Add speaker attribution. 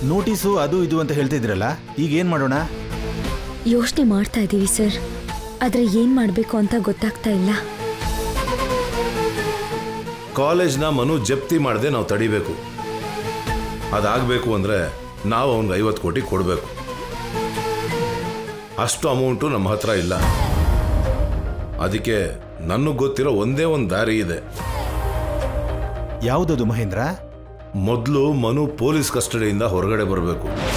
Speaker 1: notice ಅದು ಇದು ಅಂತ ಹೇಳ್ತಿದ್ರಲ್ಲ ಈಗ ಏನು ಮಾಡೋಣ
Speaker 2: ಯೋಚನೆ ಮಾಡ್ತಾ ಇದ್ದೀವಿ ಸರ್ ಆದರೆ ಏನು ಮಾಡಬೇಕು ಅಂತ ಗೊತ್ತಾಗ್ತಾ ಇಲ್ಲ
Speaker 3: ಕಾಲೇಜ್ನ ಮನು ಜಪ್ತಿ ಮಾಡದೆ ನಾವು ತಡಿಬೇಕು ಅದಾಗಬೇಕು ಅಂದರೆ ನಾವು ಅವ್ನಿಗೆ ಐವತ್ತು ಕೋಟಿ ಕೊಡಬೇಕು ಅಷ್ಟು ಅಮೌಂಟು ನಮ್ಮ ಹತ್ರ ಇಲ್ಲ ಅದಕ್ಕೆ ನನಗೆ ಗೊತ್ತಿರೋ ಒಂದೇ ಒಂದು ದಾರಿ ಇದೆ
Speaker 1: ಯಾವುದದು ಮಹೇಂದ್ರ
Speaker 3: ಮೊದಲು ಮನು ಪೊಲೀಸ್ ಕಸ್ಟಡಿಯಿಂದ ಹೊರಗಡೆ ಬರಬೇಕು